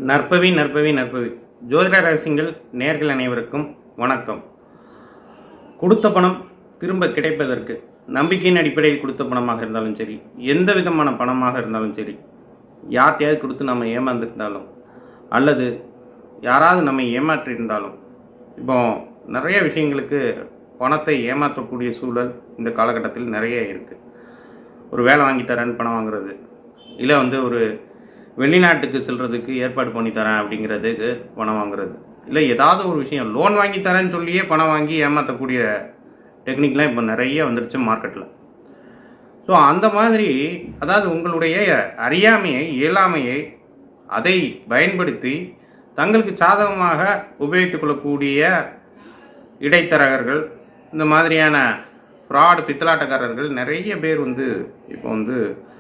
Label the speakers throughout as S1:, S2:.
S1: நற்பவி நற்பவி நற்பவி ஜோதிட ரகசியங்கள் நேர்கள் அனைவருக்கும் வணக்கம் கொடுத்த பணம் திரும்ப கிடைப்பதற்கு நம்பிக்கையின் அடிப்படையில் கொடுத்த பணமாக இருந்தாலும் சரி எந்த விதமான பணமாக இருந்தாலும் சரி யார்கிட்டயாவது கொடுத்து நம்ம ஏமாந்துருந்தாலும் அல்லது யாராவது நம்மை ஏமாற்றியிருந்தாலும் இப்போ நிறைய விஷயங்களுக்கு பணத்தை ஏமாற்றக்கூடிய சூழல் இந்த காலகட்டத்தில் நிறைய இருக்குது ஒரு வேலை வாங்கி தரேன்னு பணம் வாங்குறது இல்லை வந்து ஒரு வெளிநாட்டுக்கு செல்றதுக்கு ஏற்பாடு பண்ணி தரேன் அப்படிங்கிறதுக்கு பணம் வாங்குறது இல்லை ஏதாவது ஒரு விஷயம் லோன் வாங்கி தரேன்னு சொல்லியே பணம் வாங்கி ஏமாற்றக்கூடிய டெக்னிக்லாம் இப்போ நிறைய வந்துருச்சு மார்க்கெட்டில் ஸோ அந்த மாதிரி அதாவது உங்களுடைய அறியாமையை இயலாமையை அதை பயன்படுத்தி தங்களுக்கு சாதகமாக உபயோகித்துக் கொள்ளக்கூடிய இடைத்தரகர்கள் இந்த மாதிரியான ஃப்ராடு பித்தலாட்டக்காரர்கள் நிறைய பேர் வந்து இப்போ வந்து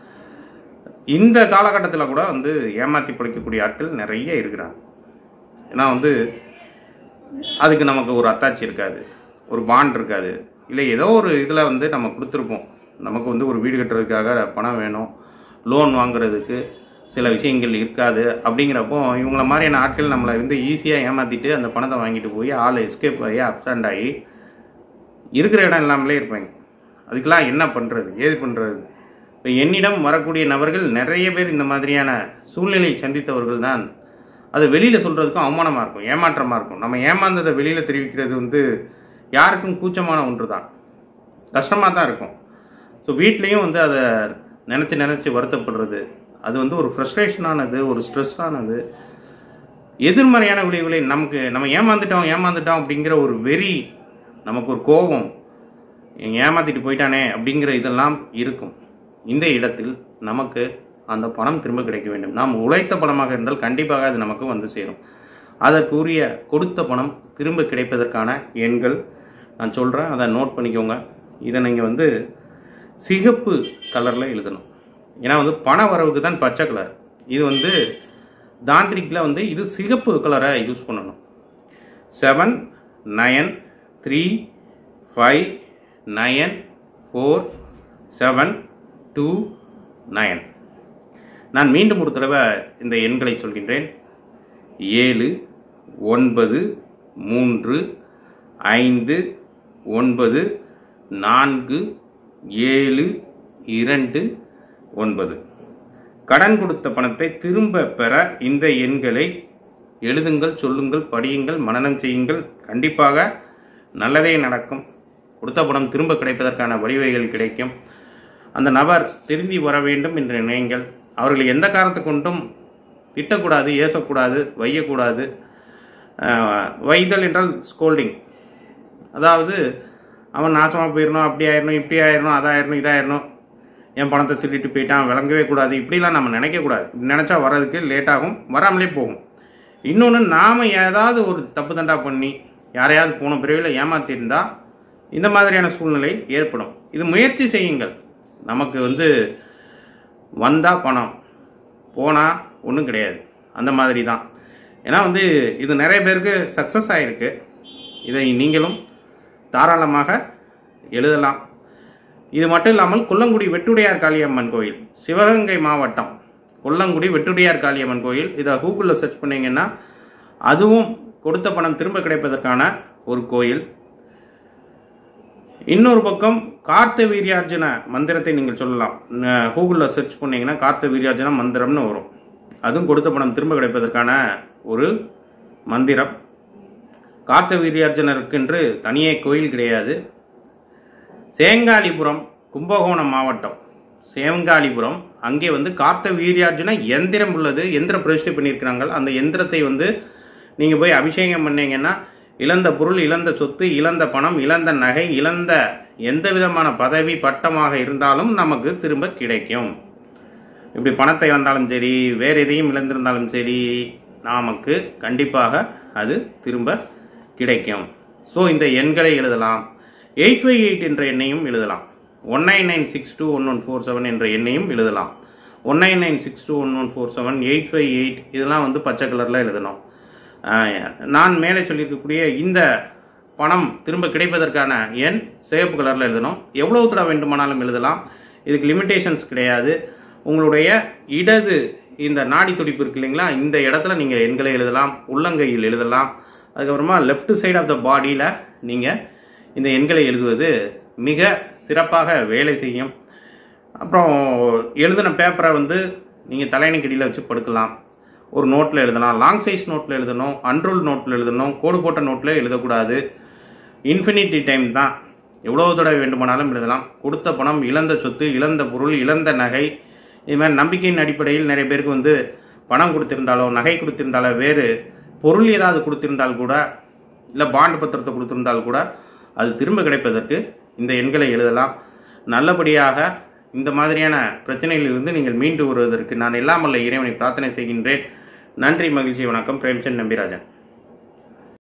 S1: இந்த காலகட்டத்தில் கூட வந்து ஏமாற்றி பிழைக்கக்கூடிய ஆட்கள் நிறைய இருக்கிறாங்க ஏன்னா வந்து அதுக்கு நமக்கு ஒரு அத்தாட்சி இருக்காது ஒரு பாண்ட் இருக்காது இல்லை ஏதோ ஒரு இதில் வந்து நம்ம கொடுத்துருப்போம் நமக்கு வந்து ஒரு வீடு கட்டுறதுக்காக பணம் வேணும் லோன் வாங்குறதுக்கு சில விஷயங்கள் இருக்காது அப்படிங்கிறப்போ இவங்கள மாதிரியான ஆட்கள் நம்மளை வந்து ஈஸியாக ஏமாற்றிட்டு அந்த பணத்தை வாங்கிட்டு போய் ஆள் எஸ்கேப் ஆகி அப்சண்ட் ஆகி இருக்கிற இடம் இல்லாமலே இருப்பாங்க அதுக்கெல்லாம் என்ன பண்ணுறது ஏது பண்ணுறது இப்போ என்னிடம் வரக்கூடிய நபர்கள் நிறைய பேர் இந்த மாதிரியான சூழ்நிலை சந்தித்தவர்கள் தான் அது வெளியில் சொல்கிறதுக்கும் அவமானமாக இருக்கும் ஏமாற்றமாக இருக்கும் நம்ம ஏமாந்ததை வெளியில் தெரிவிக்கிறது வந்து யாருக்கும் கூச்சமான ஒன்று தான் கஷ்டமாக தான் இருக்கும் ஸோ வீட்லேயும் வந்து அதை நினச்சி நினச்சி வருத்தப்படுறது அது வந்து ஒரு ஃப்ரஸ்ட்ரேஷனானது ஒரு ஸ்ட்ரெஸ்ஸானது எதிர்மறையான விளைவுகளை நமக்கு நம்ம ஏமாந்துட்டோம் ஏமாந்துட்டோம் அப்படிங்கிற ஒரு வெறி நமக்கு ஒரு கோபம் ஏமாத்திட்டு போயிட்டானே அப்படிங்கிற இதெல்லாம் இருக்கும் இந்த இடத்தில் நமக்கு அந்த பணம் திரும்ப கிடைக்க வேண்டும் நாம் உழைத்த பணமாக இருந்தால் கண்டிப்பாக அது நமக்கு வந்து சேரும் அதற்குரிய கொடுத்த பணம் திரும்ப கிடைப்பதற்கான எண்கள் நான் சொல்கிறேன் அதை நோட் பண்ணிக்கோங்க இதை நீங்கள் வந்து சிகப்பு கலரில் எழுதணும் ஏன்னா வந்து பண வரவுக்கு தான் பச்சை கலர் இது வந்து தாந்திரிக்கில் வந்து இது சிகப்பு கலரை யூஸ் பண்ணணும் seven nine three five nine four seven two nine நான் மீண்டும் ஒரு தடவை இந்த எண்களை சொல்கின்றேன் ஏழு ஒன்பது மூன்று ஐந்து ஒன்பது நான்கு ஏழு இரண்டு ஒன்பது கடன் கொடுத்த பணத்தை திரும்ப பெற இந்த எண்களை எழுதுங்கள் சொல்லுங்கள் படியுங்கள் மனனம் செய்யுங்கள் கண்டிப்பாக நல்லதே நடக்கும் கொடுத்த பணம் திரும்ப கிடைப்பதற்கான வழிவகைகள் கிடைக்கும் அந்த நபர் திரும்பி வர வேண்டும் என்று நினைங்கள் அவர்களை எந்த காரணத்தை கொண்டும் திட்டக்கூடாது ஏசக்கூடாது வையக்கூடாது அஹ், வைதல் என்றால் ஸ்கோல்டிங் அதாவது அவன் நாசமாக போயிடணும் அப்படி ஆயிடணும் இப்படி ஆயிடணும் அதாயிரணும் இதாயிரணும் என் பணத்தை திருடிட்டு போயிட்டான் விளங்கவே கூடாது இப்படிலாம் நம்ம நினைக்கக்கூடாது இப்படி நினச்சா வர்றதுக்கு லேட் ஆகும் வராமலே போகும் இன்னொன்று நாம் ஏதாவது ஒரு தப்பு தண்டா பண்ணி யாரையாவது போன பிரிவில் ஏமாத்திருந்தா இந்த மாதிரியான சூழ்நிலை ஏற்படும் இது முயற்சி செய்யுங்கள் நமக்கு வந்து வந்தால் பணம் போனால் ஒன்றும் கிடையாது அந்த மாதிரி தான் ஏன்னா வந்து இது நிறைய பேருக்கு சக்ஸஸ் ஆகிருக்கு இதை நீங்களும் தாராளமாக எழுதலாம் இது மட்டும் இல்லாமல் கொல்லங்குடி வெட்டுடையார் காளியம்மன் கோயில் சிவகங்கை மாவட்டம் கொல்லங்குடி வெட்டுடையார் காளியம்மன் கோயில் இதை கூகுளில் சர்ச் பண்ணீங்கன்னா அதுவும் கொடுத்த பணம் திரும்ப கிடைப்பதற்கான ஒரு கோயில் இன்னொரு பக்கம் கார்த்த வீரியார்ஜுன மந்திரத்தை நீங்கள் சொல்லலாம் ந- கூகுளில் சர்ச் பண்ணீங்கன்னா கார்த்த வீரியார்ஜுன மந்திரம்னு வரும் அதுவும் கொடுத்த பணம் திரும்ப கிடைப்பதற்கான ஒரு மந்திரம் கார்த்த வீரியார்ஜுனருக்கென்று தனியே கோயில் கிடையாது சேங்காலிபுரம் கும்பகோணம் மாவட்டம் சேங்காலிபுரம் அங்கே வந்து கார்த்த வீரியார்ஜுன எந்திரம் உள்ளது எந்திர பிரதிஷ்டை பண்ணியிருக்கிறாங்க அந்த எந்திரத்தை வந்து நீங்கள் போய் அபிஷேகம் பண்ணீங்கன்னா இழந்த பொருள் இழந்த சொத்து இழந்த பணம் இழந்த நகை இழந்த எந்த விதமான பதவி பட்டமாக இருந்தாலும் நமக்கு திரும்ப கிடைக்கும் இப்படி பணத்தை இழந்தாலும் சரி வேறு எதையும் இழந்திருந்தாலும் சரி நமக்கு கண்டிப்பாக அது திரும்ப கிடைக்கும் ஸோ இந்த எண்களை எழுதலாம் எயிட் ஃபைவ் எயிட் என்ற எண்ணையும் எழுதலாம் one nine nine six two one one four seven என்ற எண்ணையும் எழுதலாம் one nine nine six two one one four seven eight five eight இதெல்லாம் வந்து பச்சை கலரில் எழுதணும் ஆஹ், நான் மேலே சொல்லியிருக்கக்கூடிய இந்த பணம் திரும்ப கிடைப்பதற்கான எண் சிவப்பு கலரில் எழுதணும் எவ்வளவு தடவை வேண்டுமானாலும் எழுதலாம் இதுக்கு லிமிட்டேஷன்ஸ் கிடையாது உங்களுடைய இடது இந்த நாடி துடிப்பு இருக்கு இல்லைங்களா இந்த இடத்துல நீங்கள் எண்களை எழுதலாம் உள்ளங்கையில் எழுதலாம் அதுக்கப்புறமா லெஃப்ட் சைடு ஆஃப் த பாடியில் நீங்கள் இந்த எண்களை எழுதுவது மிக சிறப்பாக வேலை செய்யும் அப்புறம் எழுதின பேப்பரை வந்து நீங்கள் தலையணைக்கடியில் வச்சு படுக்கலாம் ஒரு நோட்டில் எழுதலாம் லாங் சைஸ் நோட்டில் எழுதணும் அன்ரூல் நோட்டில் எழுதணும் கோடு போட்ட நோட்டில் எழுதக்கூடாது இன்ஃபினிட்டி டைம் தான் எவ்வளோ தடவை வேண்டுமானாலும் எழுதலாம் கொடுத்த பணம் இழந்த சொத்து இழந்த பொருள் இழந்த நகை இது மாதிரி நம்பிக்கையின் அடிப்படையில் நிறைய பேருக்கு வந்து பணம் கொடுத்திருந்தாலோ நகை கொடுத்திருந்தாலோ வேறு பொருள் ஏதாவது கொடுத்திருந்தால் கூட இல்லை பாண்டு பத்திரத்தை கொடுத்திருந்தால் கூட அது திரும்ப கிடைப்பதற்கு இந்த எண்களை எழுதலாம் நல்லபடியாக இந்த மாதிரியான பிரச்சனைகளிலிருந்து நீங்கள் மீண்டு வருவதற்கு நான் எல்லாமல்ல இறைவனை பிரார்த்தனை செய்கின்றேன் நன்றி மகிழ்ச்சி வணக்கம் பிரேம்சந்த் நம்பிராஜன்